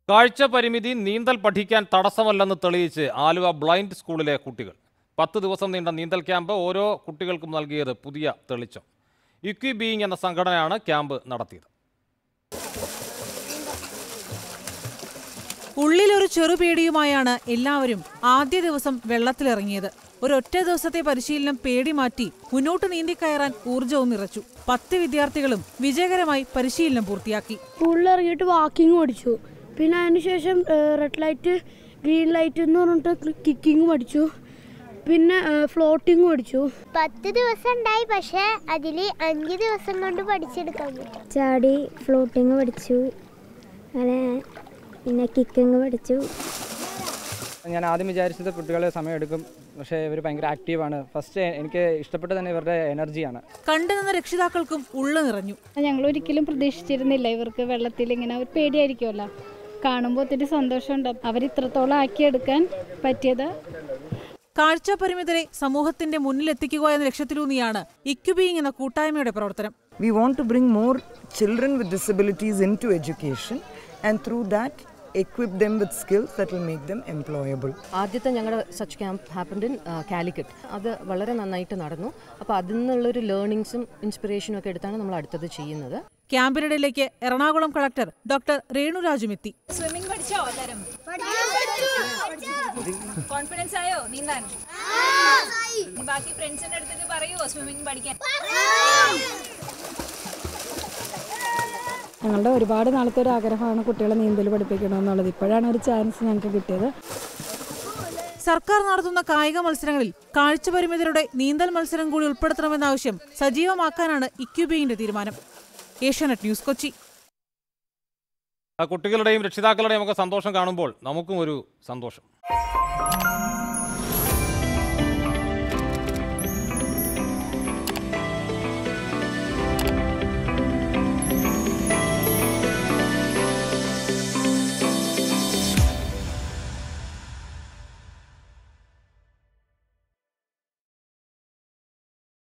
കാഴ്ച പരിമിതി നീന്തൽ പഠിക്കാൻ തടസ്സമല്ലെന്ന് തെളിയിച്ച് ആലുവ ബ്ലൈൻഡ് സ്കൂളിലെ കുട്ടികൾ പത്ത് ദിവസം നീണ്ട നീന്തൽ ക്യാമ്പ് ഓരോ കുട്ടികൾക്കും നൽകിയത് പുതിയ തെളിച്ചം ഇക്വി ബീയിങ് എന്ന സംഘടനയാണ് ക്യാമ്പ് നടത്തിയത് ഉള്ളിലൊരു ചെറുപേടിയുമായാണ് എല്ലാവരും ആദ്യ ദിവസം വെള്ളത്തിലിറങ്ങിയത് ഒരൊറ്റ ദിവസത്തെ പരിശീലനം പേടി മാറ്റി മുന്നോട്ട് നീന്തിക്കയറാൻ ഊർജവും നിറച്ചു പത്ത് വിദ്യാർത്ഥികളും വിജയകരമായി പരിശീലനം പൂർത്തിയാക്കി സ്കൂളിൽ ഇറങ്ങിയിട്ട് വാക്കിംഗ് പഠിച്ചു പിന്നെ അതിനുശേഷം റെഡ് ലൈറ്റ് ഗ്രീൻ ലൈറ്റ് എന്ന് പറഞ്ഞിട്ട് കിക്കിങ് പഠിച്ചു പിന്നെ ഫ്ലോട്ടിങ് പഠിച്ചു പത്ത് ദിവസം ഉണ്ടായി പക്ഷെ അതിൽ അഞ്ച് ദിവസം കൊണ്ട് പഠിച്ചെടുക്കാൻ പറ്റും ചാടി ഫ്ലോട്ടിങ് പഠിച്ചു അങ്ങനെ പിന്നെ കിക്കിങ് പഠിച്ചു ഞാൻ ആദ്യം വിചാരിച്ചത് കുട്ടികൾ സമയമെടുക്കും പക്ഷേ ഇവർ ഭയങ്കര ആക്റ്റീവാണ് ഫസ്റ്റ് എനിക്ക് ഇഷ്ടപ്പെട്ടത് തന്നെ ഇവരുടെ എനർജിയാണ് കണ്ടുനിന്ന രക്ഷിതാക്കൾക്കും ഉള്ളു നിറഞ്ഞു ഞങ്ങൾ ഒരിക്കലും പ്രതീക്ഷിച്ചിരുന്നില്ല ഇവർക്ക് വെള്ളത്തിൽ ഇങ്ങനെ ഒരു പേടിയായിരിക്കുമല്ലോ കാണുമ്പോൾ ഒത്തിരി സന്തോഷമുണ്ടാവും അവർ ഇത്രത്തോളം ആക്കിയെടുക്കാൻ പറ്റിയത് കാഴ്ച പരിമിതരെ സമൂഹത്തിന്റെ മുന്നിലെത്തിക്കുക എന്ന ലക്ഷ്യത്തിലൂന്നിയാണ് ഇക്യുബീയിങ് എന്ന കൂട്ടായ്മയുടെ പ്രവർത്തനം We want to bring more children with disabilities into education and through that equip them with skills that will make them employable. ആദ്യത്തെ ഞങ്ങളുടെ such camp happened in Calicut അത് വളരെ നന്നായിട്ട് നടന്നു അപ്പോൾ അതിൽ നിന്നുള്ളൊരു ലേണിങ്സും ഇൻസ്പിറേഷനും ഒക്കെ എടുത്താണ് നമ്മൾ അടുത്തത് ചെയ്യുന്നത് ക്യാമ്പിനിടയിലേക്ക് എറണാകുളം കളക്ടർ ഡോക്ടർ രേണുരാജും എത്തി സ്വിമ്മിംഗ് പഠിച്ചോ എല്ലാരും കോൺഫിഡൻസ് ആയോ നീന്താൻ ഇനി ബാക്കി ഫ്രണ്ട്സിന്റെ അടുത്തേക്ക് പറയുമോ സ്വിമ്മിംഗ് പഠിക്കാൻ ഞങ്ങളുടെ ഒരുപാട് നാളത്തെ ഒരു ആഗ്രഹമാണ് കുട്ടികളെ നീന്തൽ പഠിപ്പിക്കണമെന്നുള്ളത് ഇപ്പോഴാണ് ഒരു ചാൻസ് ഞങ്ങൾക്ക് കിട്ടിയത് സർക്കാർ നടത്തുന്ന കായിക മത്സരങ്ങളിൽ കാഴ്ച പരിമിതരുടെ നീന്തൽ മത്സരം കൂടി ഉൾപ്പെടുത്തണമെന്ന ആവശ്യം സജീവമാക്കാനാണ് ഇക്യുബീയിന്റെ തീരുമാനം ഏഷ്യാനെറ്റ് ന്യൂസ് കൊച്ചി ആ കുട്ടികളുടെയും രക്ഷിതാക്കളുടെയും ഒക്കെ സന്തോഷം കാണുമ്പോൾ നമുക്കും ഒരു സന്തോഷം